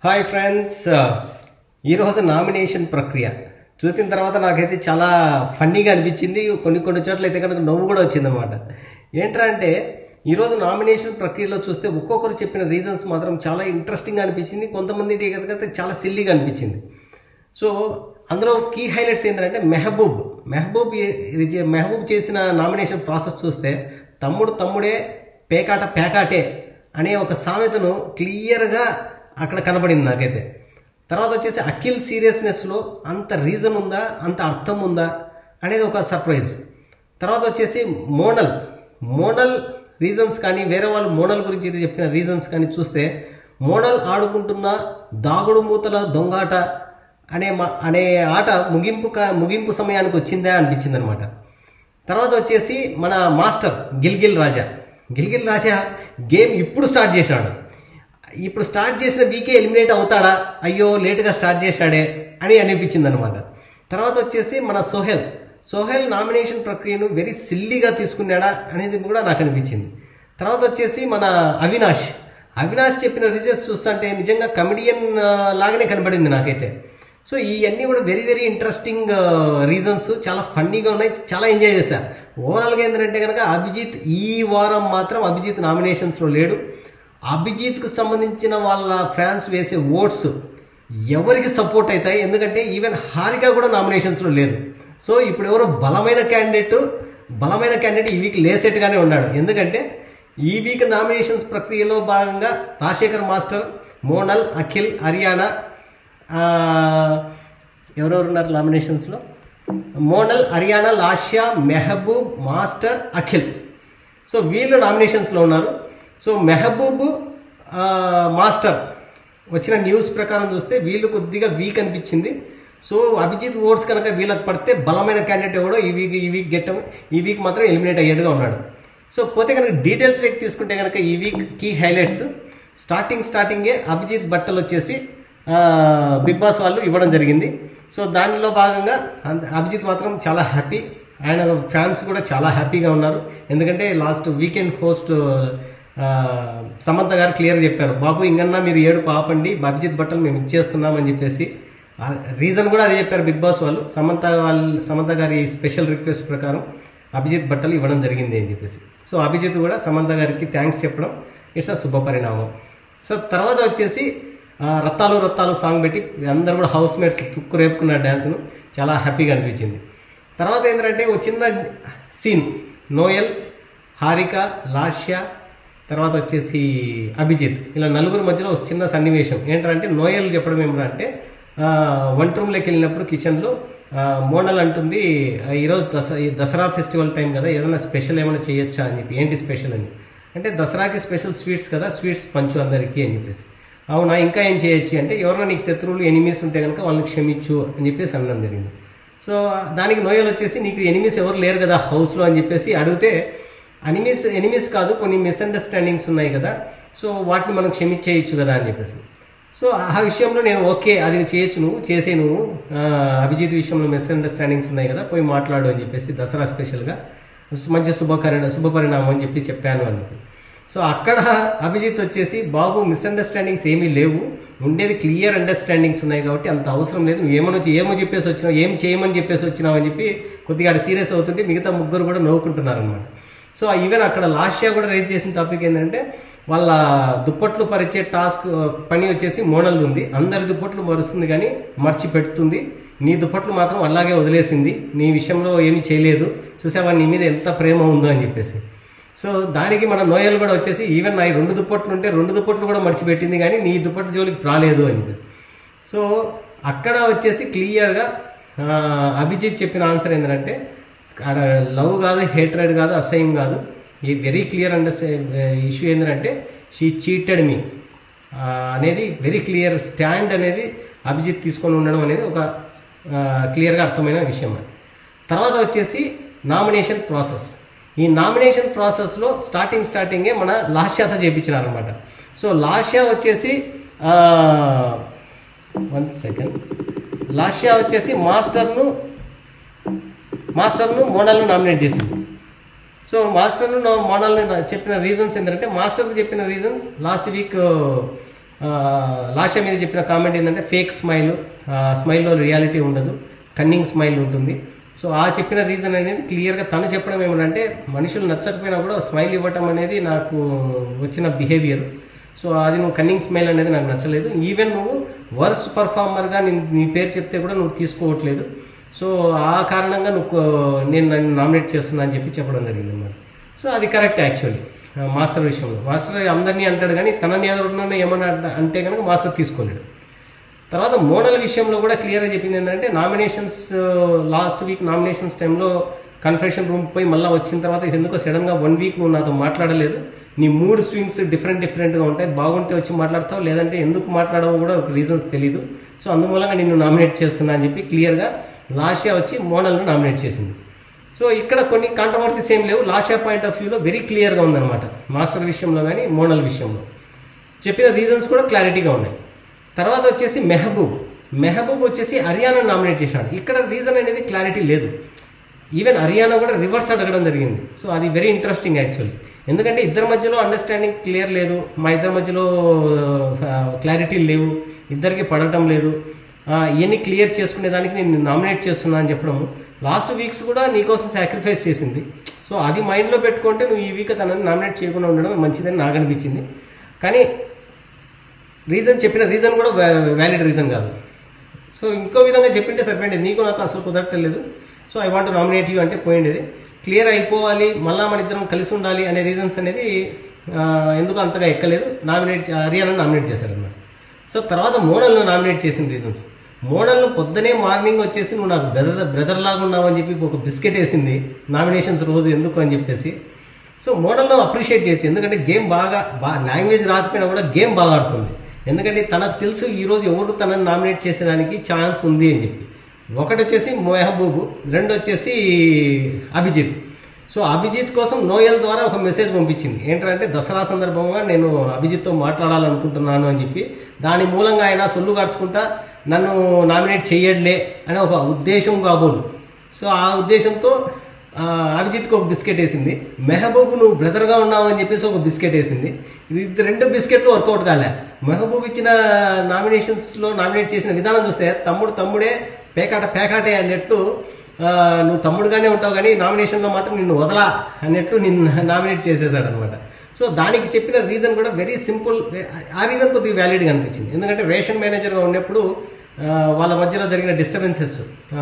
hi friends ఈరోజు nomination ప్రక్రియ చూసిన తర్వాత నాకైతే చాలా ఫన్నీగా అనిపించింది కొన్ని కొన్ని చోట్ల అయితే కనుక నవ్వు కూడా వచ్చిందనమాట ఏంట్రా అంటే ఈరోజు నామినేషన్ ప్రక్రియలో చూస్తే ఒక్కొక్కరు చెప్పిన రీజన్స్ మాత్రం చాలా ఇంట్రెస్టింగ్ అనిపించింది కొంతమంది కనుక చాలా సిల్లీగా అనిపించింది సో అందులో కీ హైలైట్స్ ఏంటంటే మెహబూబ్ మెహబూబ్ ఏ- మెహబూబ్ చేసిన నామినేషన్ ప్రాసెస్ చూస్తే తమ్ముడు తమ్ముడే పేకాట పేకాటే అనే ఒక సామెతను క్లియర్గా అక్కడ కనబడింది నాకైతే తర్వాత వచ్చేసి అఖిల్ సీరియస్నెస్లో అంత రీజన్ ఉందా అంత అర్థం ఉందా అనేది ఒక సర్ప్రైజ్ తర్వాత వచ్చేసి మోనల్ మోనల్ రీజన్స్ కానీ వేరే వాళ్ళు మోనల్ గురించి చెప్పిన రీజన్స్ కానీ చూస్తే మోనల్ ఆడుకుంటున్న దాగుడు మూతల దొంగాట అనే మా- అనే ఆట ముగింపు క- ముగింపు సమయానికి వచ్చిందా అనిపించింది అనమాట తర్వాత వచ్చేసి మన మాస్టర్ గిల్గిల్ రాజా గిల్గిల్ రాజా గేమ్ ఇప్పుడు స్టార్ట్ చేశాడు ఇప్పుడు స్టార్ట్ చేసిన వీకే ఎలిమినేట్ అవుతాడా అయ్యో లేటుగా స్టార్ట్ చేశాడే అని అనిపించింది అనమాట తర్వాత వచ్చేసి మన సోహెల్ సోహెల్ నామినేషన్ ప్రక్రియను వెరీ సిల్లీగా తీసుకున్నాడా అనేది కూడా నాకు అనిపించింది తర్వాత వచ్చేసి మన అవినాష్ అవినాష్ చెప్పిన రిజల్ట్స్ చూస్తుంటే నిజంగా కమెడియన్ లాగానే కనబడింది నాకైతే సో ఇవన్నీ కూడా వెరీ వెరీ ఇంట్రెస్టింగ్ రీజన్స్ చాలా ఫన్నీగా ఉన్నాయి చాలా ఎంజాయ్ చేశా ఓవరాల్గా ఏంటంటే కనుక అభిజిత్ ఈ వారం మాత్రం అభిజిత్ నామినేషన్స్లో లేడు అభిజిత్కు సంబంధించిన వాళ్ళ ఫ్యాన్స్ వేసే ఓట్స్ ఎవరికి సపోర్ట్ అవుతాయి ఎందుకంటే ఈవెన్ హారిక కూడా నామినేషన్స్లో లేదు సో ఇప్పుడు ఎవరో బలమైన క్యాండిడేట్ బలమైన క్యాండిడేట్ ఈ వీక్ లేసెట్గానే ఉన్నాడు ఎందుకంటే ఈ వీక్ నామినేషన్స్ ప్రక్రియలో భాగంగా రాజశేఖర్ మాస్టర్ మోనల్ అఖిల్ హర్యానా ఆ, ఎవరెవరు ఉన్నారు నామినేషన్స్లో మోనల్ హర్యానా లాష్యా మెహబూబ్ మాస్టర్ అఖిల్ సో వీళ్ళు నామినేషన్స్లో ఉన్నారు సో మెహబూబ్ ఆ, మాస్టర్ వచ్చిన న్యూస్ ప్రకారం చూస్తే వీళ్ళు కొద్దిగా వీక్ అనిపించింది సో అభిజిత్ ఓట్స్ కనుక వీళ్ళకి పడితే బలమైన క్యాండిడేట్ ఎవడో ఈ వీక్ ఈ వీక్ గెట్ ఈ వీక్ మాత్రం ఎలిమినేట్ అయ్యేట్టుగా ఉన్నాడు సో పోతే కనుక డీటెయిల్స్ లెక్క తీసుకుంటే కనుక ఈ వీక్ కీ హైలైట్స్ స్టార్టింగ్ స్టార్టింగే అభిజిత్ బట్టలు వచ్చేసి ఆ, బిగ్ బాస్ వాళ్ళు ఇవ్వడం జరిగింది సో దానిలో భాగంగా అంత- అభిజిత్ మాత్రం చాలా హ్యాపీ ఆయన ఫ్యాన్స్ కూడా చాలా హ్యాపీగా ఉన్నారు ఎందుకంటే లాస్ట్ వీకెండ్ హోస్ట్ ఆ, సమంత గారు క్లియర్ చెప్పారు బాబు ఇంకన్నా మీరు ఏడు పాపండి అభిజిత్ బట్టలు మేము ఇచ్చేస్తున్నామని చెప్పేసి రీజన్ కూడా అదే చెప్పారు బిగ్ బాస్ వాళ్ళు సమంత వాళ్ళు సమంత గారి స్పెషల్ రిక్వెస్ట్ ప్రకారం అభిజిత్ బట్టలు ఇవ్వడం జరిగింది అని చెప్పేసి సో అభిజిత్ కూడా సమంత గారికి థ్యాంక్స్ చెప్పడం ఇట్స్ అ శుభ పరిణామం సో తర్వాత వచ్చేసి ఆ, రత్తాలు రత్తాలు సాంగ్ పెట్టి అందరూ కూడా హౌస్ మేట్స్ తుక్కు రేపుకున్న డ్యాన్స్ను చాలా హ్యాపీగా అనిపించింది తర్వాత ఏంటంటే ఒక చిన్న సీన్ నోయల్ హారిక లాస్య తర్వాత వచ్చేసి అభిజిత్ ఇలా నలుగురు మధ్యలో ఒక చిన్న సన్నివేశం ఏంటంటే నోయల్ చెప్పడం ఏమిటంటే ఆ, వంట రూమ్లోకి వెళ్ళినప్పుడు కిచెన్లో మోనల్ అంటుంది "ఆ, ఈరోజు దస ఈ దసరా ఫెస్టివల్ టైం కదా ఏదైనా స్పెషల్ ఏమైనా చేయొచ్చా అని చెప్పి ఏంటి స్పెషల్ అని అంటే దసరాకి స్పెషల్ స్వీట్స్ కదా స్వీట్స్ పంచు అందరికీ అని చెప్పేసి అవునా ఇంకా ఏం చేయొచ్చు అంటే ఎవరైనా నీకు శత్రువులు ఎనిమీస్ ఉంటే కనుక వాళ్ళని క్షమించు అని చెప్పేసి అనడం జరిగింది సో దానికి నోయల్ వచ్చేసి నీకు ఎనిమీస్ ఎవరు లేరు కదా హౌస్లో అని చెప్పేసి అడిగితే ఎనిమీస్ ఎనిమీస్ కాదు కొన్ని మిస్అండర్స్టాండింగ్స్ ఉన్నాయి కదా సో వాటిని మనం క్షమించేయచ్చు కదా అని చెప్పేసి సో ఆ విషయంలో నేను ఓకే అది చేయొచ్చు నువ్వు చేసే నువ్వు ఆ, అభిజిత్ విషయంలో మిస్అండర్స్టాండింగ్స్ ఉన్నాయి కదా పోయి మాట్లాడు అని చెప్పేసి దసరా స్పెషల్గా మంచి శుభకరణ శుభపరిణామం అని చెప్పి చెప్పాను అని సో అక్కడ అభిజిత్ వచ్చేసి బాబు మిస్అండర్స్టాండింగ్స్ ఏమీ లేవు ఉండేది క్లియర్ అండర్స్టాండింగ్స్ ఉన్నాయి కాబట్టి అంత అవసరం లేదు నువ్వు ఏమనో ఏమో చెప్పేసి వచ్చినావు ఏం చేయమని చెప్పేసి వచ్చినావు అని చెప్పి కొద్దిగా ఆడ సీరియస్ అవుతుంటే మిగతా ముగ్గురు కూడా నవ్వుకుంటున్నారు అనమాట సో ఈవెన్ అక్కడ లాస్యా కూడా రేజ్ చేసిన టాపిక్ ఏంటంటే వాళ్ళ దుప్పట్లు పరిచే టాస్క్ పని వచ్చేసి మోనల్ ఉంది అందరి దుప్పట్లు మరుస్తుంది కానీ మర్చి పెడుతుంది నీ దుప్పట్లు మాత్రం అలాగే వదిలేసింది నీ విషయంలో ఏమీ చేయలేదు చూసావా నీ మీద ఎంత ప్రేమ ఉందో అని చెప్పేసి సో దానికి మన నోయల్ కూడా వచ్చేసి ఈవెన్ నా ఈ రెండు దుప్పట్లు ఉంటే రెండు దుప్పట్లు కూడా మర్చిపెట్టింది కానీ నీ దుప్పటి జోలికి రాలేదు అని చెప్పేసి సో అక్కడ వచ్చేసి క్లియర్గా అభిజిత్ చెప్పిన ఆన్సర్ ఏంటంటే ఆడ లవ్ కాదు హేట్రెడ్ కాదు అసహ్యం కాదు ఈ వెరీ క్లియర్ అండర్ ఇష్యూ ఏంటంటే షీ చీటెడ్ మీ అనేది వెరీ క్లియర్ స్టాండ్ అనేది అభిజిత్ తీసుకొని ఉండడం అనేది ఒక క్లియర్గా అర్థమైన విషయం అది తర్వాత వచ్చేసి నామినేషన్ ప్రాసెస్ ఈ నామినేషన్ ప్రాసెస్లో స్టార్టింగ్ స్టార్టింగే మన లాస్యాతో చేయించినారు అనమాట సో లాస్యా వచ్చేసి వన్ సెకండ్ లాస్యా వచ్చేసి మాస్టర్ను మాస్టర్ను మోడల్ను నామినేట్ చేసింది సో మాస్టర్ను మోడల్ని చెప్పిన రీజన్స్ ఏంటంటే మాస్టర్కి చెప్పిన రీజన్స్ లాస్ట్ వీక్ లాస్ట్ మీద చెప్పిన కామెంట్ ఏంటంటే ఫేక్ స్మైల్ స్మైల్లో రియాలిటీ ఉండదు కన్నింగ్ స్మైల్ ఉంటుంది సో ఆ చెప్పిన రీజన్ అనేది క్లియర్గా తను చెప్పడం ఏమంటే మనుషులు నచ్చకపోయినా కూడా స్మైల్ ఇవ్వటం అనేది నాకు వచ్చిన బిహేవియర్ సో అది నువ్వు కన్నింగ్ స్మైల్ అనేది నాకు నచ్చలేదు ఈవెన్ నువ్వు వర్స్ట్ పర్ఫార్మర్గా నేను నీ పేరు చెప్తే కూడా నువ్వు తీసుకోవట్లేదు సో ఆ కారణంగా నువ్వు నేను నన్ను నామినేట్ చేస్తున్నా అని చెప్పి చెప్పడం జరిగింది అన్నమాట సో అది కరెక్ట్ యాక్చువల్లీ మాస్టర్ విషయంలో మాస్టర్ అందరినీ అంటాడు కానీ తనని ఎవరన్నా ఏమన్నా అంట- అంటే కనుక మాస్టర్ తీసుకోలేడు తర్వాత మోడల్ విషయంలో కూడా క్లియర్గా చెప్పింది ఏంటంటే నామినేషన్స్ లాస్ట్ వీక్ నామినేషన్స్ టైంలో కన్ఫెషన్ రూమ్ పోయి మళ్ళీ వచ్చిన తర్వాత ఎందుకో సడన్గా వన్ వీక్ నువ్వు నాతో మాట్లాడలేదు నీ మూడ్ స్వింగ్స్ డిఫరెంట్ డిఫరెంట్గా ఉంటాయి బాగుంటే వచ్చి మాట్లాడతావు లేదంటే ఎందుకు మాట్లాడవో కూడా రీజన్స్ తెలియదు సో అందుమూలంగా నిన్ను నామినేట్ చేస్తున్నా అని చెప్పి క్లియర్గా లాషియా వచ్చి మోడల్ను నామినేట్ చేసింది సో ఇక్కడ కొన్ని కాంట్రవర్సీస్ ఏం లేవు లాషియా పాయింట్ ఆఫ్ వ్యూలో వెరీ క్లియర్గా ఉందన్నమాట మాస్టర్ విషయంలో కానీ మోడల్ విషయంలో చెప్పిన రీజన్స్ కూడా క్లారిటీగా ఉన్నాయి తర్వాత వచ్చేసి మెహబూబ్ మెహబూబ్ వచ్చేసి హర్యానా నామినేట్ చేశాడు ఇక్కడ రీజన్ అనేది క్లారిటీ లేదు ఈవెన్ హర్యానా కూడా రివర్స్ అడగడం జరిగింది సో అది వెరీ ఇంట్రెస్టింగ్ యాక్చువల్లీ ఎందుకంటే ఇద్దరి మధ్యలో అండర్స్టాండింగ్ క్లియర్ లేదు మా ఇద్దరి మధ్యలో క్లారిటీ లేవు ఇద్దరికి పడటం లేదు ఆ, ఇవన్నీ క్లియర్ చేసుకునే దానికి నేను నామినేట్ చేస్తున్నా అని చెప్పడం లాస్ట్ వీక్స్ కూడా నీకోసం సాక్రిఫైస్ చేసింది సో అది మైండ్లో పెట్టుకుంటే నువ్వు ఈ వీక్ తనని నామినేట్ చేయకుండా ఉండడం మంచిదని నాకు అనిపించింది కానీ రీజన్ చెప్పిన రీజన్ కూడా వ్యాలిడ్ రీజన్ కాదు సో ఇంకో విధంగా చెప్పింటే సరిపోయింది నీకు నాకు అసలు కుదరట్లేదు so I want nominate you అంటే పోయిండేది క్లియర్ అయిపోవాలి మళ్ళా మన ఇద్దరం కలిసి ఉండాలి అనే రీజన్స్ అనేది ఆ, ఎందుకు అంతగా ఎక్కలేదు నామినేట్ హర్యానా నామినేట్ చేశాడు అన్నమాట సో తర్వాత మోడల్ను నామినేట్ చేసిన రీజన్స్ మోడల్ను పొద్దునే మార్నింగ్ వచ్చేసి నువ్వు నాకు బ్రదర్ బ్రదర్ లాగా ఉన్నావు అని చెప్పి ఒక బిస్కెట్ వేసింది నామినేషన్స్ రోజు ఎందుకు అని చెప్పేసి సో మోడల్ను అప్రిషియేట్ చేయొచ్చు ఎందుకంటే గేమ్ బాగా బా లాంగ్వేజ్ రాకపోయినా కూడా గేమ్ బాగా ఆడుతుంది ఎందుకంటే తనకు తెలుసు ఈరోజు ఎవరు తనని నామినేట్ చేసేదానికి ఛాన్స్ ఉంది అని చెప్పి ఒకటి వచ్చేసి మెహబూబు రెండు వచ్చేసి అభిజిత్ సో అభిజిత్ కోసం నోయల్ ద్వారా ఒక మెసేజ్ పంపించింది ఏంటంటే దసరా సందర్భంగా నేను అభిజిత్తో మాట్లాడాలనుకుంటున్నాను అని చెప్పి దాని మూలంగా ఆయన సొల్లు కార్చుకుంటా నన్ను నామినేట్ చేయడ్లే అనే ఒక ఉద్దేశం కాబోలు సో ఆ ఉద్దేశంతో ఆ, అభిజిత్కి ఒక బిస్కెట్ వేసింది మెహబూబ్ నువ్వు బ్రదర్గా ఉన్నావు అని చెప్పేసి ఒక బిస్కెట్ వేసింది ఇది రెండు బిస్కెట్లు వర్కౌట్ కాలే మెహబూబ్ ఇచ్చిన నామినేషన్స్లో నామినేట్ చేసిన విధానం చూస్తే తమ్ముడు తమ్ముడే పేకాట పేకాటే అన్నట్టు ఆ, నువ్వు తమ్ముడుగానే ఉంటావు కానీ నామినేషన్లో మాత్రం నిన్ను వదలా అన్నట్టు నిన్ను నామినేట్ చేసేసాడు అనమాట సో దానికి చెప్పిన రీజన్ కూడా వెరీ సింపుల్ ఆ రీజన్ కొద్దిగా వ్యాలిడ్గా అనిపించింది ఎందుకంటే రేషన్ మేనేజర్గా ఉన్నప్పుడు ఆ, వాళ్ళ మధ్యలో జరిగిన డిస్టర్బెన్సెస్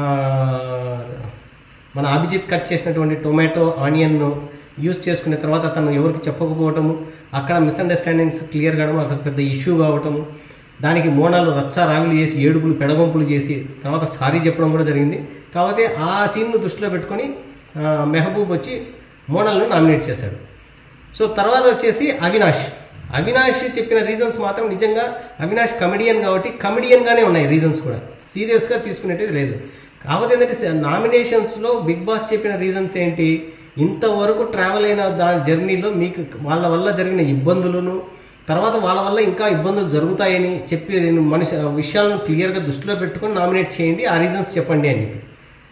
మన అభిజిత్ కట్ చేసినటువంటి టొమాటో ఆనియన్ను యూజ్ చేసుకున్న తర్వాత తను ఎవరికి చెప్పకపోవటము అక్కడ మిస్అండర్స్టాండింగ్స్ క్లియర్ కావడం అక్కడ పెద్ద ఇష్యూ కావటము దానికి మోనాలు రచ్చ రాగులు చేసి ఏడుపులు పెడగొంపులు చేసి తర్వాత సారీ చెప్పడం కూడా జరిగింది కాకపోతే ఆ సీన్ను దృష్టిలో పెట్టుకొని ఆ, మెహబూబ్ వచ్చి మోనల్ను నామినేట్ చేశాడు సో తర్వాత వచ్చేసి అవినాష్ అవినాష్ చెప్పిన రీజన్స్ మాత్రం నిజంగా అవినాష్ కమెడియన్ కాబట్టి కమెడియన్గానే ఉన్నాయి రీజన్స్ కూడా సీరియస్గా తీసుకునేది లేదు కాకపోతే ఏంటంటే నామినేషన్స్లో బిగ్ బాస్ చెప్పిన రీజన్స్ ఏంటి ఇంతవరకు ట్రావెల్ అయిన దాని జర్నీలో మీకు వాళ్ళ వల్ల జరిగిన ఇబ్బందులను తర్వాత వాళ్ళ వల్ల ఇంకా ఇబ్బందులు జరుగుతాయని చెప్పి నేను మనిషి విషయాలను క్లియర్గా దృష్టిలో పెట్టుకొని నామినేట్ చేయండి ఆ రీజన్స్ చెప్పండి అని చెప్పి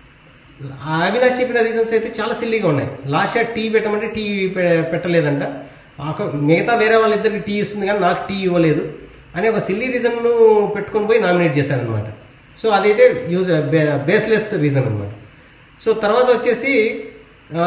ఆ అవినాష్ చెప్పిన రీజన్స్ అయితే చాలా సిల్లీగా ఉన్నాయి లాస్ట్ ఇయర్ టీ పెట్టమంటే టీ పె- పెట్టలేదంట ఒక- మిగతా వేరే వాళ్ళిద్దరికి టీ ఇస్తుంది కానీ నాకు టీ ఇవ్వలేదు అని ఒక సిల్లీ రీజన్ను పెట్టుకొని పోయి నామినేట్ చేశారనమాట సో అదైతే యూజ్ బేస్లెస్ రీజన్ అనమాట సో తర్వాత వచ్చేసి ఆ,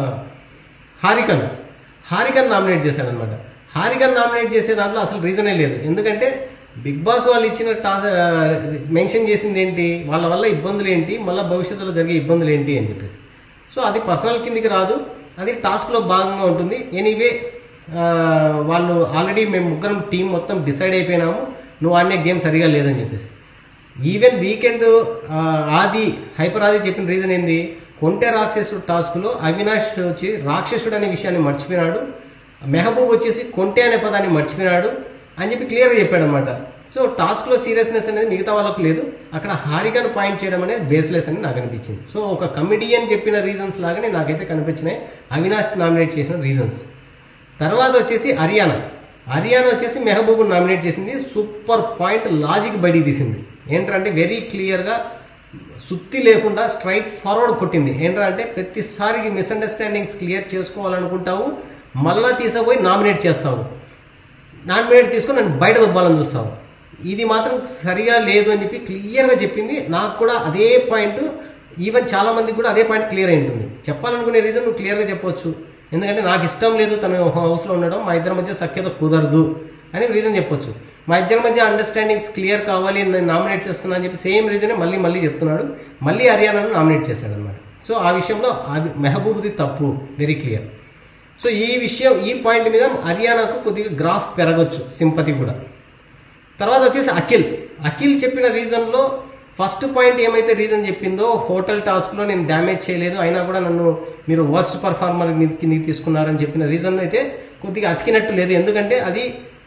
హారికన్ హారికన్ నామినేట్ చేశాడనమాట హారికన్ నామినేట్ చేసే దాంట్లో అసలు రీజనే లేదు ఎందుకంటే బిగ్ బాస్ వాళ్ళు ఇచ్చిన టా మెన్షన్ చేసింది ఏంటి వాళ్ళ వల్ల ఇబ్బందులు ఏంటి మళ్ళీ భవిష్యత్తులో జరిగే ఇబ్బందులు ఏంటి అని చెప్పేసి సో అది పర్సనల్ కిందికి రాదు అది టాస్క్లో భాగంగా ఉంటుంది ఎనీవే వాళ్ళు ఆల్రెడీ మేము ముగ్గురం టీం మొత్తం డిసైడ్ అయిపోయినాము నువ్వు ఆడినే గేమ్ సరిగా లేదని చెప్పేసి ఈవెన్ వీకెండ్ ఆది హైపర్ ఆది చెప్పిన రీజన్ ఏంది కొంటె రాక్షసుడు టాస్క్లో అవినాష్ వచ్చి రాక్షసుడు అనే విషయాన్ని మర్చిపోయినాడు మెహబూబ్ వచ్చేసి కొంటె అనే పదాన్ని మర్చిపోయినాడు అని చెప్పి క్లియర్గా చెప్పాడు అనమాట సో టాస్క్లో సీరియస్నెస్ అనేది మిగతా వాళ్ళకు లేదు అక్కడ హారికను పాయింట్ చేయడం అనేది బేస్లెస్ అని నాకు అనిపించింది సో ఒక కమిడియన్ చెప్పిన రీజన్స్ లాగానే నాకైతే కనిపించినాయి అవినాష్ నామినేట్ చేసిన రీజన్స్ తర్వాత వచ్చేసి హర్యానా హర్యానా వచ్చేసి మెహబూబ్ నామినేట్ చేసింది సూపర్ పాయింట్ లాజిక్ బయటికి తీసింది ఏంటంటే వెరీ క్లియర్గా సుత్తి లేకుండా స్ట్రైట్ ఫార్వర్డ్ కొట్టింది ఏంటంటే ప్రతిసారికి మిస్అండర్స్టాండింగ్స్ క్లియర్ చేసుకోవాలనుకుంటావు మళ్ళా తీసుకుపోయి నామినేట్ చేస్తావు నామినేట్ తీసుకొని నన్ను బయట దుబ్బాలని చూస్తావు ఇది మాత్రం సరిగా లేదు అని చెప్పి క్లియర్గా చెప్పింది నాకు కూడా అదే పాయింట్ ఈవెన్ చాలా మందికి కూడా అదే పాయింట్ క్లియర్ అయి ఉంటుంది చెప్పాలనుకునే రీజన్ నువ్వు క్లియర్గా చెప్పొచ్చు ఎందుకంటే నాకు ఇష్టం లేదు తన హౌస్లో ఉండడం మా ఇద్దరి మధ్య సఖ్యత కుదరదు అని రీజన్ చెప్పొచ్చు మా ఇద్దరి మధ్య అండర్స్టాండింగ్స్ క్లియర్ కావాలి నేను నామినేట్ చేస్తున్నా అని చెప్పి సేమ్ రీజనే మళ్ళీ మళ్ళీ చెప్తున్నాడు మళ్ళీ హర్యానాను నామినేట్ చేశాడు అనమాట సో ఆ విషయంలో అది మెహబూబ్ది తప్పు వెరీ క్లియర్ సో ఈ విషయం ఈ పాయింట్ మీద హర్యానాకు కొద్దిగా గ్రాఫ్ పెరగచ్చు సింపతి కూడా తర్వాత వచ్చేసి అఖిల్ అఖిల్ చెప్పిన రీజన్లో ఫస్ట్ పాయింట్ ఏమైతే రీజన్ చెప్పిందో హోటల్ టాస్క్లో నేను డ్యామేజ్ చేయలేదు అయినా కూడా నన్ను మీరు వర్స్ట్ పర్ఫార్మర్ కిందికి తీసుకున్నారని చెప్పిన రీజన్ అయితే కొద్దిగా అతికినట్టు లేదు ఎందుకంటే అది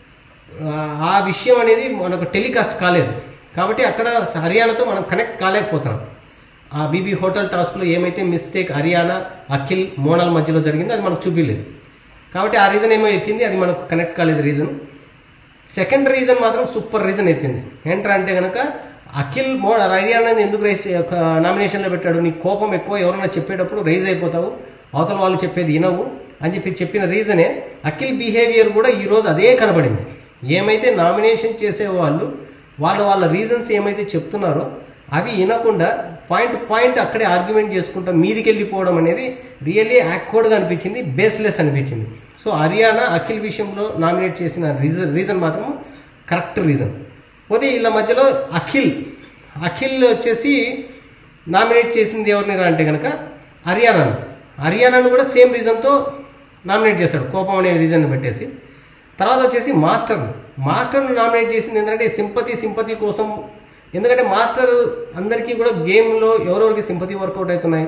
ఆ, ఆ విషయం అనేది మనకు టెలికాస్ట్ కాలేదు కాబట్టి అక్కడ హర్యానాతో మనం కనెక్ట్ కాలేకపోతున్నాం ఆ బీబీ హోటల్ టాస్క్లో ఏమైతే మిస్టేక్ హర్యానా అఖిల్ మోనల్ మధ్యలో జరిగిందో అది మనకు చూపించలేదు కాబట్టి ఆ రీజన్ ఏమో ఎత్తింది అది మనకు కనెక్ట్ కాలేదు రీజన్ సెకండ్ రీజన్ మాత్రం సూపర్ రీజన్ ఎత్తింది ఏంట్రా అంటే కనుక అఖిల్ మో హర్యానాని ఎందుకు రైస్ నామినేషన్లో పెట్టాడు నీ కోపం ఎక్కువ ఎవరైనా చెప్పేటప్పుడు రైజ్ అయిపోతావు అవతల వాళ్ళు చెప్పేది వినవు అని చెప్పి చెప్పిన రీజనే అఖిల్ బిహేవియర్ కూడా ఈరోజు అదే కనబడింది ఏమైతే నామినేషన్ చేసే వాళ్ళు వాళ్ళు వాళ్ళ రీజన్స్ ఏమైతే చెప్తున్నారో అవి వినకుండా పాయింట్ పాయింట్ అక్కడే ఆర్గ్యుమెంట్ చేసుకుంటా మీదికి వెళ్ళిపోవడం అనేది రియల్లీ యాక్వర్డ్గా అనిపించింది బేస్లెస్ అనిపించింది సో హర్యానా అఖిల్ విషయంలో నామినేట్ చేసిన రీజన్ రీజన్ మాత్రం కరెక్ట్ రీజన్ పోతే వీళ్ళ మధ్యలో అఖిల్ అఖిల్ వచ్చేసి నామినేట్ చేసింది ఎవరిని రా అంటే కనుక హర్యానాను హర్యానాను కూడా సేమ్ రీజన్తో నామినేట్ చేశాడు కోపం అనే రీజన్ పెట్టేసి తర్వాత వచ్చేసి మాస్టర్ మాస్టర్ను నామినేట్ చేసింది ఏంటంటే సింపతి సింపతి కోసం ఎందుకంటే మాస్టర్ అందరికీ కూడా గేమ్లో ఎవరెవరికి సింపతి వర్కౌట్ అవుతున్నాయి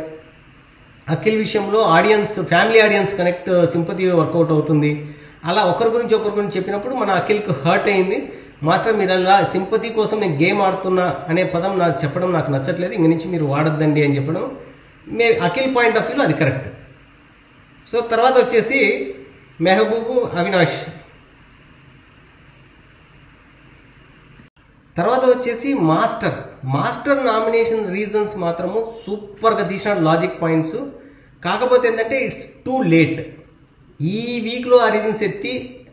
అఖిల్ విషయంలో audience family audience connect sympathy work out అవుతుంది అలా ఒకరి గురించి ఒకరి గురించి చెప్పినప్పుడు మన అఖిల్కి హర్ట్ అయింది మాస్టర్ మీరు అలా సింపతి కోసం నేను గేమ్ ఆడుతున్నా అనే పదం నాకు చెప్పడం నాకు నచ్చట్లేదు ఇంక నుంచి మీరు వాడొద్దండి అని చెప్పడం మే అఖిల్ పాయింట్ ఆఫ్ వ్యూలో అది కరెక్ట్ సో తర్వాత వచ్చేసి మెహబూబు అవినాష్ తర్వాత వచ్చేసి మాస్టర్ మాస్టర్ నామినేషన్ రీజన్స్ మాత్రము సూపర్గా తీసిన లాజిక్ పాయింట్స్ కాకపోతే ఏంటంటే ఇట్స్ టూ లేట్ ఈ వీక్లో ఆ రీజన్స్ ఎత్తి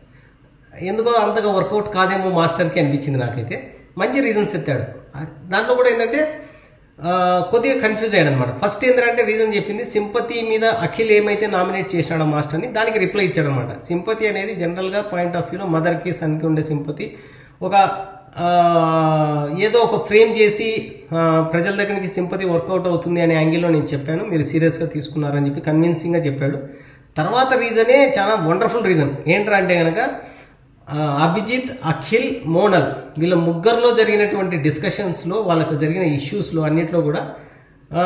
ఎందుకో అంతగా వర్కౌట్ కాదేమో మాస్టర్కి అనిపించింది నాకైతే మంచి రీజన్స్ ఎత్తాడు దాంట్లో కూడా ఏంటంటే ఆ, కొద్దిగా కన్ఫ్యూజ్ అయ్యాడు అనమాట ఫస్ట్ ఏంటంటే రీజన్ చెప్పింది సింపతి మీద అఖిల్ ఏమైతే నామినేట్ చేసినాడో మాస్టర్ని దానికి రిప్లై ఇచ్చాడు అనమాట సింపతి అనేది జనరల్గా పాయింట్ ఆఫ్ వ్యూలో మదర్కి సన్కి ఉండే సింపతి ఒక ఆ, ఏదో ఒక ఫ్రేమ్ చేసి ఆ, ప్రజల దగ్గర నుంచి సింపతి వర్కౌట్ అవుతుంది అనే యాంగిల్లో నేను చెప్పాను మీరు సీరియస్గా తీసుకున్నారని చెప్పి కన్విన్సింగ్గా చెప్పాడు తర్వాత రీజనే చాలా వండర్ఫుల్ రీజన్ ఏంట్రా అంటే కనుక ఆ, అభిజిత్ అఖిల్ మోనల్ వీళ్ళ ముగ్గురులో జరిగినటువంటి డిస్కషన్స్లో వాళ్ళకు జరిగిన ఇష్యూస్లో అన్నిట్లో కూడా ఆ,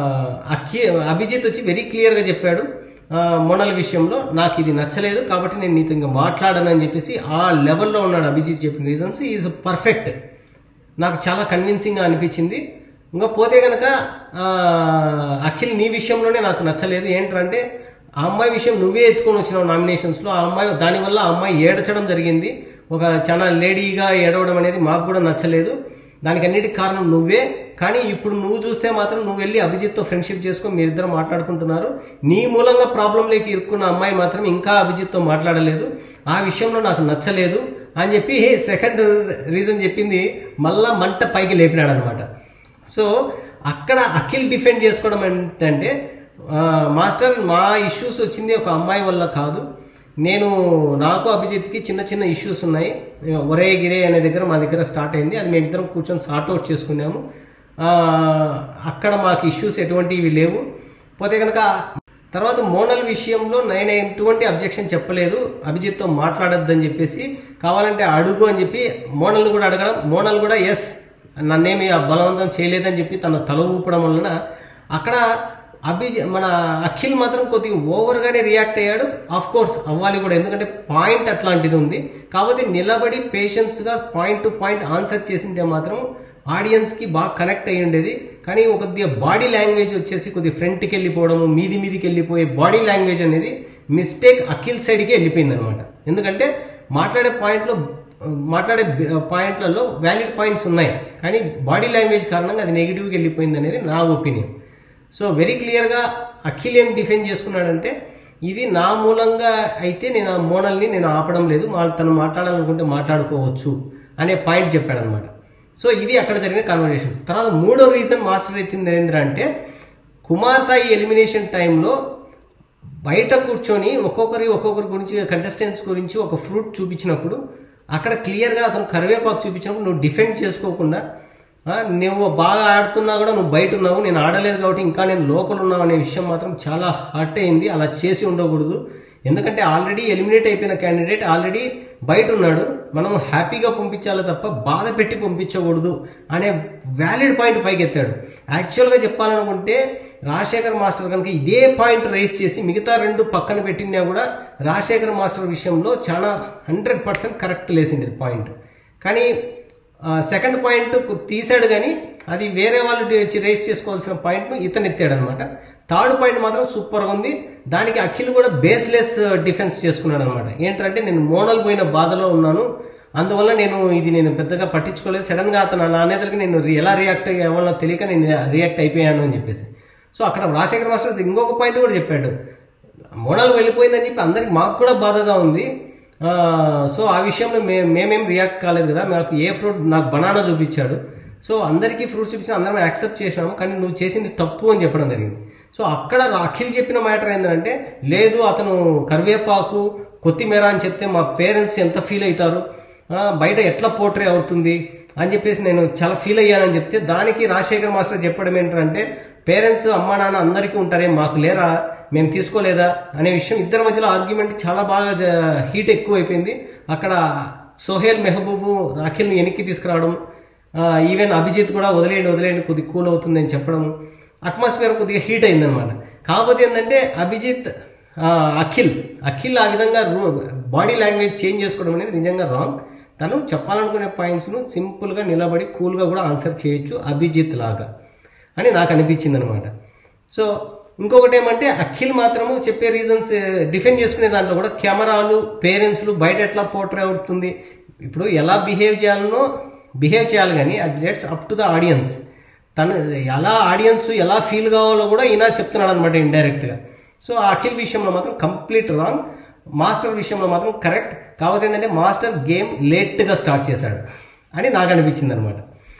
అఖి అభిజిత్ వచ్చి వెరీ క్లియర్గా చెప్పాడు ఆ, మోనల్ విషయంలో నాకు ఇది నచ్చలేదు కాబట్టి నేను నీతో ఇంకా మాట్లాడను అని చెప్పేసి ఆ లెవెల్లో ఉన్నాడు అభిజిత్ చెప్పిన రీజన్స్ ఈజ్ పర్ఫెక్ట్ నాకు చాలా కన్విన్సింగ్గా అనిపించింది ఇంకా పోతే కనుక ఆ, అఖిల్ నీ విషయంలోనే నాకు నచ్చలేదు ఏంటంటే ఆ అమ్మాయి విషయం నువ్వే ఎత్తుకొని వచ్చినావు నామినేషన్స్లో ఆ అమ్మాయి దానివల్ల ఆ అమ్మాయి ఏడ్చడం జరిగింది ఒక చాలా లేడీగా ఏడవడం అనేది మాకు కూడా నచ్చలేదు దానికి అన్నిటికి కారణం నువ్వే కానీ ఇప్పుడు నువ్వు చూస్తే మాత్రం నువ్వు వెళ్ళి అభిజిత్తో ఫ్రెండ్షిప్ చేసుకొని మీరిద్దరు మాట్లాడుకుంటున్నారు నీ మూలంగా ప్రాబ్లంలోకి ఇరుక్కున్న అమ్మాయి మాత్రం ఇంకా అభిజిత్తో మాట్లాడలేదు ఆ విషయంలో నాకు నచ్చలేదు అని చెప్పి సెకండ్ రీజన్ చెప్పింది మళ్ళా మంట పైకి లేపినాడు అనమాట సో అక్కడ అఖిల్ డిఫెండ్ చేసుకోవడం ఏంటంటే ఆ, మాస్టర్ మా ఇష్యూస్ వచ్చింది ఒక అమ్మాయి వల్ల కాదు నేను నాకు అభిజిత్కి చిన్న చిన్న ఇష్యూస్ ఉన్నాయి ఒరే గిరే అనే దగ్గర మా దగ్గర స్టార్ట్ అయింది అది మేమిద్దరం కూర్చొని సార్ట్ అవుట్ చేసుకున్నాము ఆ, అక్కడ మాకు ఇష్యూస్ ఎటువంటివి లేవు పోతే కనుక తర్వాత మోనల్ విషయంలో నేను ఎటువంటి అబ్జెక్షన్ చెప్పలేదు అభిజిత్తో మాట్లాడొద్దని చెప్పేసి కావాలంటే అడుగు అని చెప్పి మోనల్ని కూడా అడగడం మోనల్ కూడా ఎస్ నన్నేమి ఆ బలవంతం చేయలేదని చెప్పి తన తల ఊపడం వలన అక్కడ అభిజ మన అఖిల్ మాత్రం కొద్దిగా ఓవర్గానే రియాక్ట్ అయ్యాడు ఆఫ్ కోర్స్ అవ్వాలి కూడా ఎందుకంటే పాయింట్ అట్లాంటిది ఉంది కాకపోతే నిలబడి పేషెన్స్గా పాయింట్ టు పాయింట్ ఆన్సర్ చేసింటే మాత్రం ఆడియన్స్కి బాగా కనెక్ట్ అయ్యి ఉండేది కానీ ఒక కొద్దిగా బాడీ లాంగ్వేజ్ వచ్చేసి కొద్దిగా ఫ్రంట్కి వెళ్ళిపోవడము మీది మీదికి వెళ్ళిపోయే బాడీ లాంగ్వేజ్ అనేది మిస్టేక్ అఖిల్ సైడ్కి వెళ్ళిపోయింది అనమాట ఎందుకంటే మాట్లాడే పాయింట్లో మాట్లాడే పాయింట్లలో వ్యాలిడ్ పాయింట్స్ ఉన్నాయి కానీ బాడీ లాంగ్వేజ్ కారణంగా అది నెగిటివ్గా వెళ్ళిపోయింది అనేది నా ఒపీనియన్ సో వెరీ క్లియర్గా అఖిల్ ఏం డిఫెండ్ చేసుకున్నాడంటే ఇది నా మూలంగా అయితే నేను ఆ మోనల్ని నేను ఆపడం లేదు మా తను మాట్లాడాలనుకుంటే మాట్లాడుకోవచ్చు అనే పాయింట్ చెప్పాడు అనమాట సో ఇది అక్కడ జరిగిన కన్వర్జేషన్ తర్వాత మూడో రీజన్ మాస్టర్ ఎత్తింది ఏంటంటే కుమార్ సాయి ఎలిమినేషన్ టైంలో బయట కూర్చొని ఒక్కొక్కరి ఒక్కొక్కరి గురించి కంటెస్టెంట్స్ గురించి ఒక ఫ్రూట్ చూపించినప్పుడు అక్కడ క్లియర్గా అతను కరివేపాకు చూపించినప్పుడు నువ్వు డిఫెండ్ చేసుకోకుండా ఆ, నువ్వు బాగా ఆడుతున్నా కూడా నువ్వు బయట ఉన్నావు నేను ఆడలేదు కాబట్టి ఇంకా నేను లోపల ఉన్నావు అనే విషయం మాత్రం చాలా హర్ట్ అయింది అలా చేసి ఉండకూడదు ఎందుకంటే ఆల్రెడీ ఎలిమినేట్ అయిపోయిన క్యాండిడేట్ ఆల్రెడీ బయట ఉన్నాడు మనం హ్యాపీగా పంపించాలి తప్ప బాధ పెట్టి పంపించకూడదు అనే వ్యాలిడ్ పాయింట్ పైకి ఎత్తాడు యాక్చువల్గా చెప్పాలనుకుంటే రాజశేఖర్ మాస్టర్ కనుక ఇదే పాయింట్ రైజ్ చేసి మిగతా రెండు పక్కన పెట్టినా కూడా రాజశేఖర్ మాస్టర్ విషయంలో చాలా హండ్రెడ్ పర్సెంట్ కరెక్ట్ లేసింది పాయింట్ కానీ సెకండ్ పాయింట్ తీసాడు కానీ అది వేరే వాళ్ళు రైజ్ చేసుకోవాల్సిన పాయింట్ను ఇతను ఎత్తాడు అనమాట థర్డ్ పాయింట్ మాత్రం సూపర్గా ఉంది దానికి అఖిల్ కూడా బేస్లెస్ డిఫెన్స్ చేసుకున్నాడు అనమాట ఏంటంటే నేను మోనల్ పోయిన బాధలో ఉన్నాను అందువల్ల నేను ఇది నేను పెద్దగా పట్టించుకోలేదు సడన్ గా అతను నా అనేతలకి నేను రి- ఎలా రియాక్ట్ అవ్వాలో తెలియక నేను రియాక్ట్ అయిపోయాను అని చెప్పేసి సో అక్కడ రాజశేఖర్ మాస్టర్ ఇంకొక పాయింట్ కూడా చెప్పాడు మోనాల్ వెళ్ళిపోయిందని చెప్పి అందరికి మాకు కూడా బాధగా ఉంది ఆ, సో ఆ విషయంలో మే మేమేం రియాక్ట్ కాలేదు కదా మాకు ఏ ఫ్రూట్ నాకు బనానా చూపించాడు సో అందరికీ ఫ్రూట్స్ చూపించి అందరం యాక్సెప్ట్ చేసాము కానీ నువ్వు చేసింది తప్పు అని చెప్పడం జరిగింది సో అక్కడ అఖిల్ చెప్పిన మ్యాటర్ ఏంటంటే లేదు అతను కరివేపాకు కొత్తిమీర అని చెప్తే మా పేరెంట్స్ ఎంత ఫీల్ అవుతారు ఆ, బయట ఎట్లా పోట్రే అవుతుంది అని చెప్పేసి నేను చాలా ఫీల్ అయ్యానని చెప్తే దానికి రాజశేఖర్ మాస్టర్ చెప్పడం ఏంటంటే పేరెంట్స్ అమ్మా నాన్న అందరికీ ఉంటారే మాకు లేరా మేము తీసుకోలేదా అనే విషయం ఇద్దరి మధ్యలో ఆర్గ్యుమెంట్ చాలా బాగా హీట్ ఎక్కువ అయిపోయింది అక్కడ సోహేల్ మెహబూబు అఖిల్ని వెనక్కి తీసుకురావడం ఆ, ఈవెన్ అభిజిత్ కూడా వదిలేయండి వదిలేయండి కొద్ది కూల్ అవుతుంది అని చెప్పడం అట్మాస్ఫియర్ కొద్దిగా హీట్ అయిందనమాట కాకపోతే ఏంటంటే అభిజిత్ ఆ, అఖిల్ అఖిల్ ఆ విధంగా బాడీ లాంగ్వేజ్ చేంజ్ చేసుకోవడం అనేది నిజంగా రాంగ్ తను చెప్పాలనుకునే పాయింట్స్ను సింపుల్గా నిలబడి కూల్గా కూడా ఆన్సర్ చేయొచ్చు అభిజిత్ లాగా అని నాకు అనిపించింది అనమాట సో ఇంకొకటి ఏమంటే అఖిల్ మాత్రము చెప్పే రీజన్స్ డిఫెండ్ చేసుకునే దాంట్లో కూడా కెమెరాలు పేరెంట్స్లు బయట ఎట్లా పోర్ట్రే అవుతుంది ఇప్పుడు ఎలా బిహేవ్ చేయాలనో బిహేవ్ చేయాలి కానీ అది let's up to the audience తను ఎలా ఆడియన్స్ ఎలా ఫీల్ కావాలో కూడా ఈయన చెప్తున్నాడు అనమాట ఇండైరెక్ట్గా సో ఆ అఖిల్ విషయంలో మాత్రం కంప్లీట్ రాంగ్ మాస్టర్ విషయంలో మాత్రం కరెక్ట్ కాకపోతే ఏంటంటే మాస్టర్ గేమ్ లేట్గా స్టార్ట్ చేశాడు అని నాకు అనిపించింది అనమాట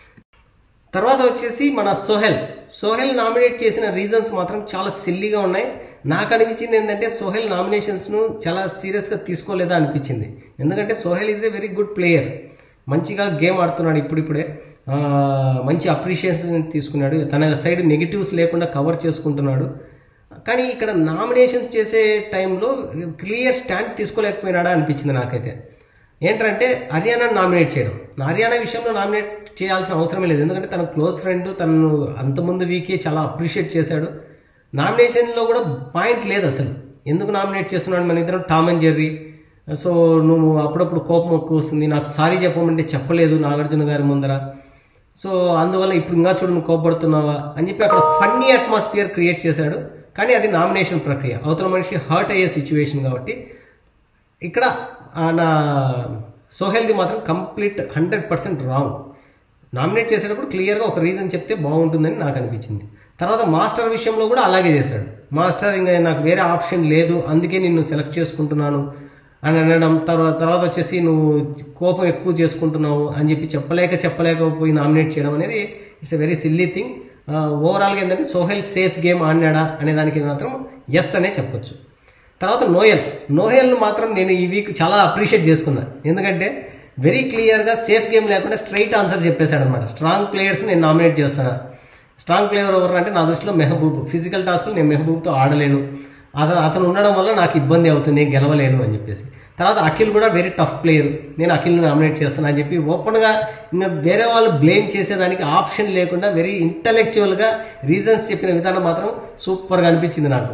తర్వాత వచ్చేసి మన సోహెల్ సోహెల్ నామినేట్ చేసిన రీజన్స్ మాత్రం చాలా సిల్లీగా ఉన్నాయి నాకు అనిపించింది ఏంటంటే సోహెల్ నామినేషన్స్ను చాలా సీరియస్గా తీసుకోలేదా అనిపించింది ఎందుకంటే Sohel is a very good player మంచిగా గేమ్ ఆడుతున్నాడు ఇప్పుడిప్పుడే ఆ, మంచి అప్రిషియేషన్ తీసుకున్నాడు తన సైడ్ నెగిటివ్స్ లేకుండా కవర్ చేసుకుంటున్నాడు కానీ ఇక్కడ నామినేషన్ చేసే టైంలో క్లియర్ స్టాండ్ తీసుకోలేకపోయినాడా అనిపించింది నాకైతే ఏంటంటే హర్యానా నామినేట్ చేయడం హర్యానా విషయంలో నామినేట్ చేయాల్సిన అవసరమే లేదు ఎందుకంటే తన క్లోజ్ ఫ్రెండ్ తను అంతకుముందు వీకే చాలా అప్రిషియేట్ చేశాడు నామినేషన్లో కూడా పాయింట్ లేదు అసలు ఎందుకు నామినేట్ చేస్తున్నాడు మన ఇద్దరం టామ్ అండ్ జెర్రీ సో నువ్వు అప్పుడప్పుడు కోపం ఎక్కువ వస్తుంది నాకు సారీ చెప్పమంటే చెప్పలేదు నాగార్జున గారి ముందర సో అందువల్ల ఇప్పుడు ఇంకా చూడు నువ్వు కోపడుతున్నావా అని చెప్పి అక్కడ ఫన్నీ అట్మాస్ఫియర్ క్రియేట్ చేశాడు కానీ అది నామినేషన్ ప్రక్రియ అవతల మనిషి హర్ట్ అయ్యే సిచ్యువేషన్ కాబట్టి ఇక్కడ ఆ నా సోహెల్ది మాత్రం complete hundred percent wrong nominate చేసేటప్పుడు క్లియర్గా ఒక రీజన్ చెప్తే బాగుంటుందని నాకు అనిపించింది తర్వాత మాస్టర్ విషయంలో కూడా అలాగే చేశాడు మాస్టర్ ఇంకా నాకు వేరే ఆప్షన్ లేదు అందుకే నిన్ను సెలెక్ట్ చేసుకుంటున్నాను అని అనడం తర్వాత తర్వాత వచ్చేసి నువ్వు కోపం ఎక్కువ చేసుకుంటున్నావు అని చెప్పి చెప్పలేక చెప్పలేకపోయి నామినేట్ చేయడం అనేది it's a very silly thing ఓవరాల్గా ఏంటంటే సోహెల్ సేఫ్ గేమ్ ఆడినాడా అనే దానికి మాత్రం ఎస్ అనే చెప్పొచ్చు తర్వాత నోయల్ నోయల్ను మాత్రం నేను ఈ వీక్ చాలా అప్రిషియేట్ చేసుకున్నా ఎందుకంటే వెరీ క్లియర్గా సేఫ్ గేమ్ లేకుండా స్ట్రైట్ ఆన్సర్ చెప్పేశాడు అనమాట స్ట్రాంగ్ ప్లేయర్స్ నేను నామినేట్ చేస్తాను స్ట్రాంగ్ ప్లేయర్ ఎవరు అంటే నా దృష్టిలో మెహబూబ్ ఫిజికల్ టాస్క్లు నేను మెహబూబ్తో ఆడలేను అతను అతను ఉండడం వల్ల నాకు ఇబ్బంది అవుతుంది నేను గెలవలేను అని చెప్పేసి తర్వాత అఖిల్ కూడా వెరీ టఫ్ ప్లేయర్ నేను అఖిల్ని నామినేట్ చేస్తాను అని చెప్పి ఓపెన్గా ఇంకా వేరే వాళ్ళు బ్లేమ్ చేసేదానికి ఆప్షన్ లేకుండా వెరీ ఇంటలెక్చువల్గా రీజన్స్ చెప్పిన విధానం మాత్రం సూపర్గా అనిపించింది నాకు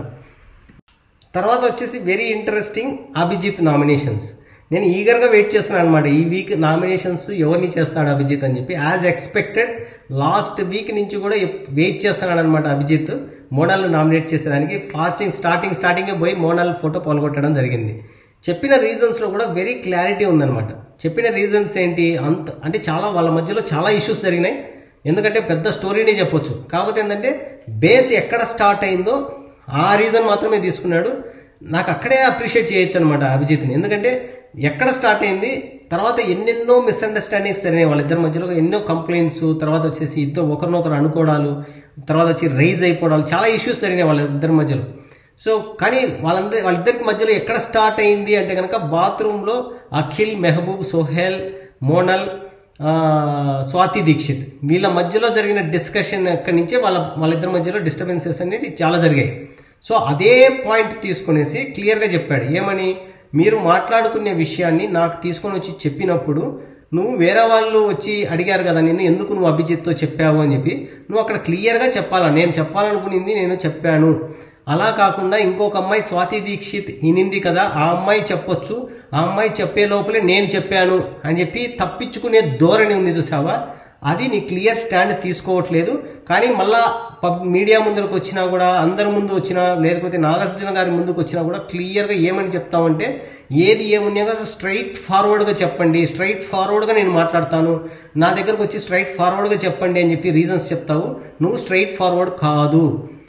తర్వాత వచ్చేసి వెరీ ఇంట్రెస్టింగ్ అభిజిత్ నామినేషన్స్ నేను ఈగర్గా వెయిట్ చేస్తున్నాను అనమాట ఈ వీక్ నామినేషన్స్ ఎవరిని చేస్తాడు అభిజిత్ అని చెప్పి యాజ్ ఎక్స్పెక్టెడ్ లాస్ట్ వీక్ నుంచి కూడా వెయిట్ చేస్తున్నాడు అనమాట అభిజిత్ మోనాల్ నామినేట్ చేసేదానికి ఫాస్టింగ్ స్టార్టింగ్ స్టార్టింగే పోయి మోనాల్ ఫోటో పాల్గొట్టడం జరిగింది చెప్పిన రీజన్స్లో కూడా వెరీ క్లారిటీ ఉందన్నమాట చెప్పిన రీజన్స్ ఏంటి అంత అంటే చాలా వాళ్ళ మధ్యలో చాలా ఇష్యూస్ జరిగినాయి ఎందుకంటే పెద్ద స్టోరీనే చెప్పొచ్చు కాకపోతే ఏంటంటే బేస్ ఎక్కడ స్టార్ట్ అయిందో ఆ రీజన్ మాత్రమే తీసుకున్నాడు నాకు అక్కడే అప్రిషియేట్ చేయొచ్చు అనమాట అభిజిత్ని ఎందుకంటే ఎక్కడ స్టార్ట్ అయింది తర్వాత ఎన్నెన్నో మిస్అండర్స్టాండింగ్స్ జరిగినాయి వాళ్ళిద్దరి మధ్యలో ఎన్నో కంప్లైంట్స్ తర్వాత వచ్చేసి ఇద్దరు ఒకరినొకరు అనుకోవడాలు తర్వాత వచ్చి రైజ్ అయిపోవడాలు చాలా ఇష్యూస్ జరిగినాయి వాళ్ళిద్దరి మధ్యలో సో కానీ వాళ్ళందరి వాళ్ళిద్దరికి మధ్యలో ఎక్కడ స్టార్ట్ అయింది అంటే కనుక బాత్రూంలో అఖిల్ మెహబూబ్ సోహెల్ మోనల్ ఆ, స్వాతి దీక్షిత్ వీళ్ళ మధ్యలో జరిగిన డిస్కషన్ అక్కడి నుంచే వాళ్ళ వాళ్ళిద్దరి మధ్యలో డిస్టర్బెన్సెస్ అనేవి చాలా జరిగాయి సో అదే పాయింట్ తీసుకునేసి క్లియర్గా చెప్పాడు ఏమని మీరు మాట్లాడుకునే విషయాన్ని నాకు తీసుకొని వచ్చి చెప్పినప్పుడు నువ్వు వేరే వాళ్ళు వచ్చి అడిగారు కదా నేను ఎందుకు నువ్వు అభిజిత్తో చెప్పావు అని చెప్పి నువ్వు అక్కడ క్లియర్గా చెప్పాలా నేను చెప్పాలనుకునింది నేను చెప్పాను అలా కాకుండా ఇంకొక అమ్మాయి స్వాతి దీక్షిత్ ఇనింది కదా ఆ అమ్మాయి చెప్పొచ్చు ఆ అమ్మాయి చెప్పే లోపలే నేను చెప్పాను అని చెప్పి తప్పించుకునే ధోరణి ఉంది చూసావా అది నీ క్లియర్ స్టాండ్ తీసుకోవట్లేదు కానీ మళ్ళా పబ్ మీడియా ముందుకు వచ్చినా కూడా అందరి ముందు వచ్చినా లేకపోతే నాగార్జున గారి ముందుకు వచ్చినా కూడా క్లియర్గా ఏమని చెప్తామంటే ఏది ఏమున్నాయో స్ట్రైట్ ఫార్వర్డ్గా చెప్పండి స్ట్రైట్ ఫార్వర్డ్గా నేను మాట్లాడతాను నా దగ్గరకు వచ్చి స్ట్రైట్ ఫార్వర్డ్గా చెప్పండి అని చెప్పి రీజన్స్ చెప్తావు నువ్వు స్ట్రైట్ ఫార్వర్డ్ కాదు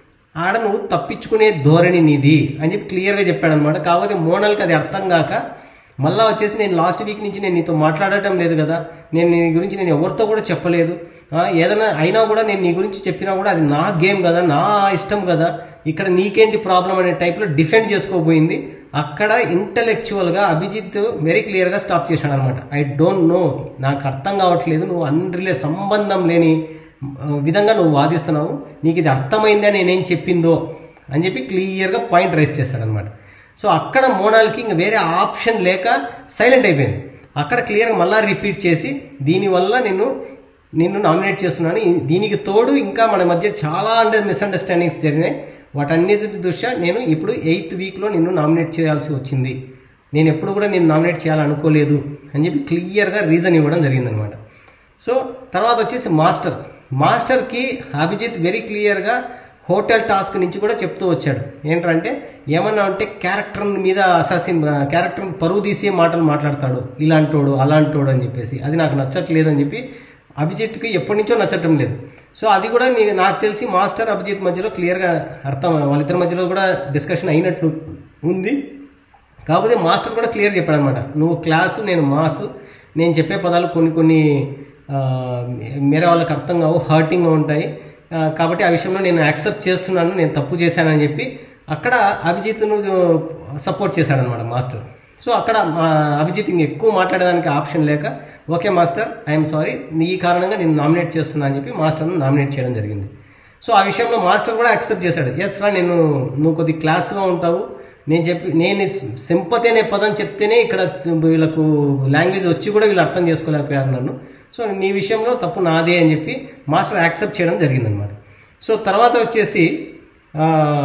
ఆడ నువ్వు తప్పించుకునే ధోరణి నీది అని చెప్పి క్లియర్గా చెప్పాడనమాట కాకపోతే మోనల్కి అది అర్థం కాక మళ్ళా వచ్చేసి నేను లాస్ట్ వీక్ నుంచి నేను నీతో మాట్లాడటం లేదు కదా నేను నీ గురించి నేను ఎవరితో కూడా చెప్పలేదు ఆ, ఏదైనా అయినా కూడా నేను నీ గురించి చెప్పినా కూడా అది నా గేమ్ కదా నా ఇష్టం కదా ఇక్కడ నీకేంటి ప్రాబ్లం అనే టైప్లో డిఫెండ్ చేసుకోబోయింది అక్కడ ఇంటలెక్చువల్గా అభిజిత్ వెరీ క్లియర్గా స్టాప్ చేశాడు అనమాట ఐ డోంట్ నో నాకు అర్థం కావట్లేదు నువ్వు అన్రిలేట్ సంబంధం లేని ఆ, విధంగా నువ్వు వాదిస్తున్నావు నీకు ఇది అర్థమైందా నేనేం చెప్పిందో అని చెప్పి క్లియర్గా పాయింట్ రైస్ చేశాడనమాట సో అక్కడ మోనాల్కి ఇంక వేరే ఆప్షన్ లేక సైలెంట్ అయిపోయింది అక్కడ క్లియర్గా మళ్ళా రిపీట్ చేసి దీనివల్ల నేను నిన్ను నామినేట్ చేస్తున్నాను ఈ- దీనికి తోడు ఇంకా మన మధ్య చాలా అండర్ మిస్అండర్స్టాండింగ్స్ జరిగినాయి వాటన్నిటి దృష్ట్యా నేను ఇప్పుడు ఎయిత్ వీక్లో నిన్ను నామినేట్ చేయాల్సి వచ్చింది నేను ఎప్పుడు కూడా నేను నామినేట్ చేయాలనుకోలేదు అని చెప్పి క్లియర్గా రీజన్ ఇవ్వడం జరిగిందనమాట సో తర్వాత వచ్చేసి మాస్టర్ మాస్టర్కి అభిజిత్ వెరీ క్లియర్గా హోటల్ టాస్క్ నుంచి కూడా చెప్తూ వచ్చాడు ఏంటంటే ఏమన్నా అంటే క్యారెక్టర్ మీద అసాసిన్ క్యారెక్టర్ పరువు తీసే మాటలు మాట్లాడతాడు ఇలాంటోడు అలాంటోడు అని చెప్పేసి అది నాకు నచ్చట్లేదు అని చెప్పి అభిజిత్కి ఎప్పటి నుంచో నచ్చటం లేదు సో అది కూడా నీ- నాకు తెలిసి మాస్టర్ అభిజిత్ మధ్యలో క్లియర్గా అర్థం వాళ్ళిద్దరి మధ్యలో కూడా డిస్కషన్ అయినట్లు ఉంది కాకపోతే మాస్టర్ కూడా క్లియర్ చెప్పాడు అనమాట నువ్వు క్లాసు నేను మాస్ నేను చెప్పే పదాలు కొన్ని కొన్ని ఆ, వేరే వాళ్ళకి అర్థం కావు హర్టింగ్గా ఉంటాయి ఆ, కాబట్టి ఆ విషయంలో నేను యాక్సెప్ట్ చేస్తున్నాను నేను తప్పు చేశానని చెప్పి అక్కడ అభిజిత్ను సపోర్ట్ చేశాడనమాట మాస్టర్ సో అక్కడ మా అభిజిత్ ఇంక ఎక్కువ మాట్లాడడానికి ఆప్షన్ లేక ఓకే మాస్టర్ ఐఎమ్ సారీ ఈ కారణంగా నేను నామినేట్ చేస్తున్నా అని చెప్పి మాస్టర్ను నామినేట్ చేయడం జరిగింది సో ఆ విషయంలో మాస్టర్ కూడా యాక్సెప్ట్ చేశాడు ఎస్ రా నేను నువ్వు కొద్ది క్లాస్గా ఉంటావు నేను చెప్పి నేను సింపతి అనే పదం చెప్తేనే ఇక్కడ వీళ్ళకు లాంగ్వేజ్ వచ్చి కూడా వీళ్ళు అర్థం చేసుకోలేకపోయారు నన్ను సో నీ విషయంలో తప్పు నాదే అని చెప్పి మాస్టర్ యాక్సెప్ట్ చేయడం జరిగిందనమాట సో తర్వాత వచ్చేసి ఆ,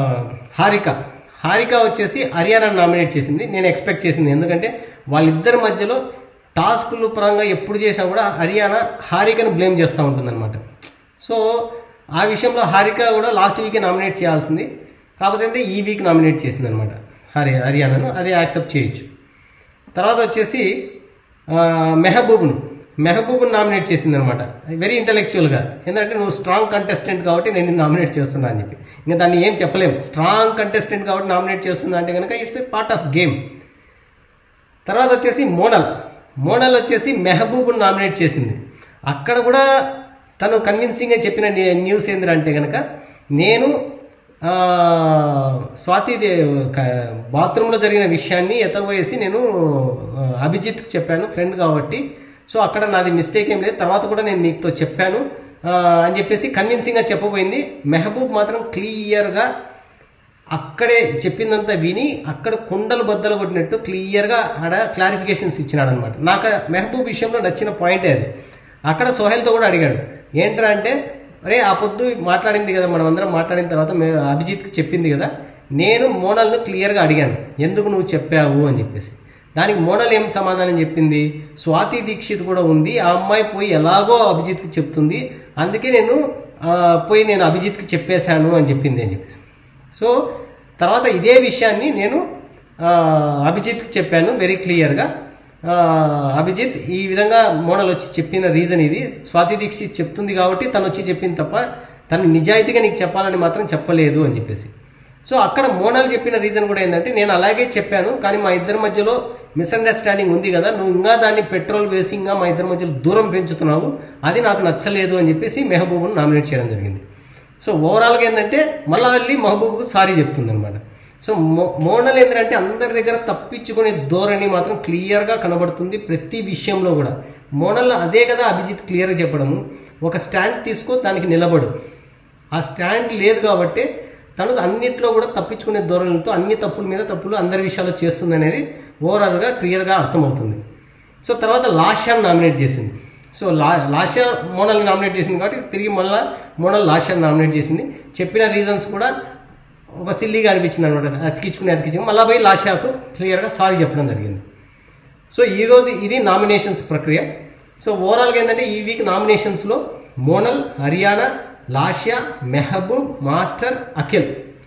హారిక హారిక వచ్చేసి హర్యానాను నామినేట్ చేసింది నేను ఎక్స్పెక్ట్ చేసింది ఎందుకంటే వాళ్ళిద్దరి మధ్యలో టాస్కులు పరంగా ఎప్పుడు చేసినా కూడా హర్యానా హారికను బ్లేమ్ చేస్తూ ఉంటుందన్నమాట సో ఆ విషయంలో హారిక కూడా లాస్ట్ వీకే నామినేట్ చేయాల్సింది కాకపోతే అంటే ఈ వీక్ నామినేట్ చేసింది అనమాట హరి హర్యానాను అది యాక్సెప్ట్ చేయొచ్చు తర్వాత వచ్చేసి ఆ, మెహబూబ్ను మెహబూబ్ను నామినేట్ చేసింది అనమాట వెరీ ఇంటలెక్చువల్గా ఎందుకంటే నువ్వు స్ట్రాంగ్ కంటెస్టెంట్ కాబట్టి నేను నిన్ను నామినేట్ చేస్తున్నా అని చెప్పి ఇంకా దాన్ని ఏం చెప్పలేము స్ట్రాంగ్ కంటెస్టెంట్ కాబట్టి నామినేట్ చేస్తున్నా అంటే కనుక it's a part of game తర్వాత వచ్చేసి మోనల్ మోనల్ వచ్చేసి మెహబూబ్ను నామినేట్ చేసింది అక్కడ కూడా తను కన్విన్సింగ్గా చెప్పిన న్యూ- న్యూస్ ఏంటంటే కనుక నేను ఆ, స్వాతి దే- క- బాత్రూంలో జరిగిన విషయాన్ని ఎతవేసి నేను ఆ, అభిజిత్కి చెప్పాను ఫ్రెండ్ కాబట్టి సో అక్కడ నాది మిస్టేక్ ఏం లేదు తర్వాత కూడా నేను నీతో చెప్పాను ఆ, అని చెప్పేసి కన్విన్సింగ్గా చెప్పబోయింది మెహబూబ్ మాత్రం క్లియర్గా అక్కడే చెప్పిందంతా విని అక్కడ కుండలు బద్దలు కొట్టినట్టు క్లియర్గా ఆడ క్లారిఫికేషన్స్ ఇచ్చినాడు అనమాట నాకు ఆ మెహబూబ్ విషయంలో నచ్చిన పాయింటే అది అక్కడ సోహెల్తో కూడా అడిగాడు ఏంట్రా అంటే అరే ఆ పొద్దు మాట్లాడింది కదా మనం అందరం మాట్లాడిన తర్వాత మే- అభిజిత్కి చెప్పింది కదా నేను మోనల్ను క్లియర్గా అడిగాను ఎందుకు నువ్వు చెప్పావు అని చెప్పేసి దానికి మోనల్ ఏం సమాధానం చెప్పింది స్వాతి దీక్షిత్ కూడా ఉంది ఆ అమ్మాయి పోయి ఎలాగో అభిజిత్కి చెప్తుంది అందుకే నేను ఆ, పోయి నేను అభిజిత్కి చెప్పేశాను అని చెప్పింది అని చెప్పేసి సో తర్వాత ఇదే విషయాన్ని నేను ఆ, అభిజిత్కి చెప్పాను వెరీ క్లియర్గా ఆ, అభిజిత్ ఈ విధంగా మోడల్ వచ్చి చెప్పిన రీజన్ ఇది స్వాతి దీక్షిత్ చెప్తుంది కాబట్టి తను వచ్చి చెప్పింది తప్ప తను నిజాయితీగా నీకు చెప్పాలని మాత్రం చెప్పలేదు అని చెప్పేసి సో అక్కడ మోనాల్ చెప్పిన రీజన్ కూడా ఏంటంటే నేను అలాగే చెప్పాను కానీ మా ఇద్దరి మధ్యలో మిస్అండర్స్టాండింగ్ ఉంది కదా నువ్వు ఇంకా దాన్ని పెట్రోల్ వేసి ఇంకా మా ఇద్దరి మధ్యలో దూరం పెంచుతున్నావు అది నాకు నచ్చలేదు అని చెప్పేసి మెహబూబ్ను నామినేట్ చేయడం జరిగింది సో ఓవరాల్గా ఏంటంటే మళ్ళీ వెళ్ళి మహబూబ్కు సారీ చెప్తుంది అనమాట సో మో మోనల్ ఏంటంటే అందరి దగ్గర తప్పించుకునే ధోరణి మాత్రం క్లియర్గా కనబడుతుంది ప్రతి విషయంలో కూడా మోనల్ అదే కదా అభిజిత్ క్లియర్గా చెప్పడము ఒక స్టాండ్ తీసుకో దానికి నిలబడు ఆ స్టాండ్ లేదు కాబట్టి తను అన్నిట్లో కూడా తప్పించుకునే ధోరణితో అన్ని తప్పుల మీద తప్పులు అందరి విషయాల్లో చేస్తుంది అనేది ఓవరాల్గా క్లియర్గా అర్థమవుతుంది సో తర్వాత లాషాన్ నామినేట్ చేసింది సో లా లాషా మోనల్ని నామినేట్ చేసింది కాబట్టి తిరిగి మళ్ళీ మోనల్ లాషాన్ నామినేట్ చేసింది చెప్పిన రీజన్స్ కూడా ఒక సిల్లీగా అనిపించింది అనమాట అతికించుకుని అతికించుకుని మళ్ళీ పోయి లాషాకు క్లియర్గా సారీ చెప్పడం జరిగింది సో ఈరోజు ఇది నామినేషన్స్ ప్రక్రియ సో ఓవరాల్గా ఏంటంటే ఈ వీక్ నామినేషన్స్లో మోనల్ హర్యానా లాషియా మెహబూబ్ మాస్టర్ అఖిల్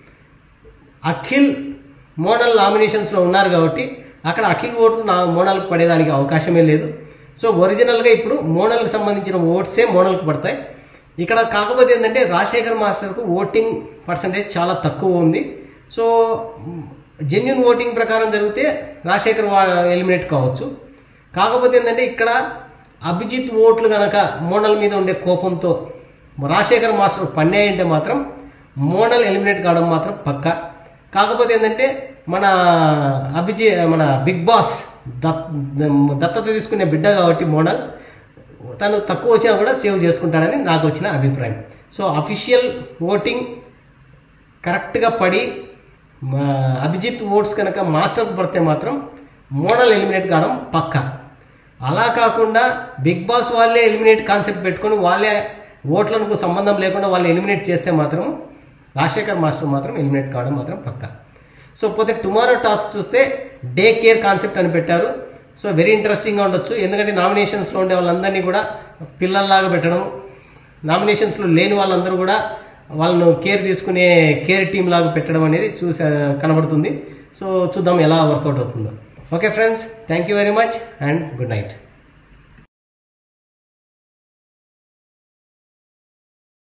అఖిల్ మోనల్ నామినేషన్స్లో ఉన్నారు కాబట్టి అక్కడ అఖిల్ ఓటు నా మోనల్కి పడేదానికి అవకాశమే లేదు సో ఒరిజినల్గా ఇప్పుడు మోనల్కి సంబంధించిన ఓట్సే మోనల్కి పడతాయి ఇక్కడ కాకపోతే ఏంటంటే రాజశేఖర్ మాస్టర్కు ఓటింగ్ పర్సంటేజ్ చాలా తక్కువ ఉంది సో జెన్యున్ ఓటింగ్ ప్రకారం జరిగితే రాజశేఖర్ ఎలిమినేట్ కావచ్చు కాకపోతే ఏంటంటే ఇక్కడ అభిజిత్ ఓట్లు గనక మోనల్ మీద ఉండే కోపంతో రాజశేఖర్ మాస్టర్ పన్నాయంటే మాత్రం మోనల్ ఎలిమినేట్ కావడం మాత్రం పక్క కాకపోతే ఏంటంటే మన అభిజి మన బిగ్ బాస్ దత్ దత్తత తీసుకునే బిడ్డ కాబట్టి మోనల్ తను తక్కువ వచ్చినా కూడా సేవ్ చేసుకుంటాడని నాకు వచ్చిన అభిప్రాయం సో అఫీషియల్ ఓటింగ్ కరెక్ట్గా పడి మా అభిజిత్ ఓట్స్ కనుక మాస్టర్కి పడితే మాత్రం మోడల్ ఎలిమినేట్ కావడం పక్క అలా కాకుండా బిగ్ బాస్ వాళ్ళే ఎలిమినేట్ కాన్సెప్ట్ పెట్టుకొని వాళ్ళే ఓట్లకు సంబంధం లేకుండా వాళ్ళు ఎలిమినేట్ చేస్తే మాత్రం రాజశేఖర్ మాస్టర్ మాత్రం ఎలిమినేట్ కావడం మాత్రం పక్క సో పోతే టుమారో టాస్క్ చూస్తే డే కేర్ కాన్సెప్ట్ అని పెట్టారు సో వెరీ ఇంట్రెస్టింగ్గా ఉండొచ్చు ఎందుకంటే నామినేషన్స్లో ఉండే వాళ్ళందరినీ కూడా పిల్లల్లాగా పెట్టడం నామినేషన్స్లో లేని వాళ్ళందరూ కూడా వాళ్ళను కేర్ తీసుకునే కేర్ టీమ్ లాగా పెట్టడం అనేది చూసే కనబడుతుంది సో చూద్దాం ఎలా వర్కౌట్ అవుతుందో okay friends thank you very much and good night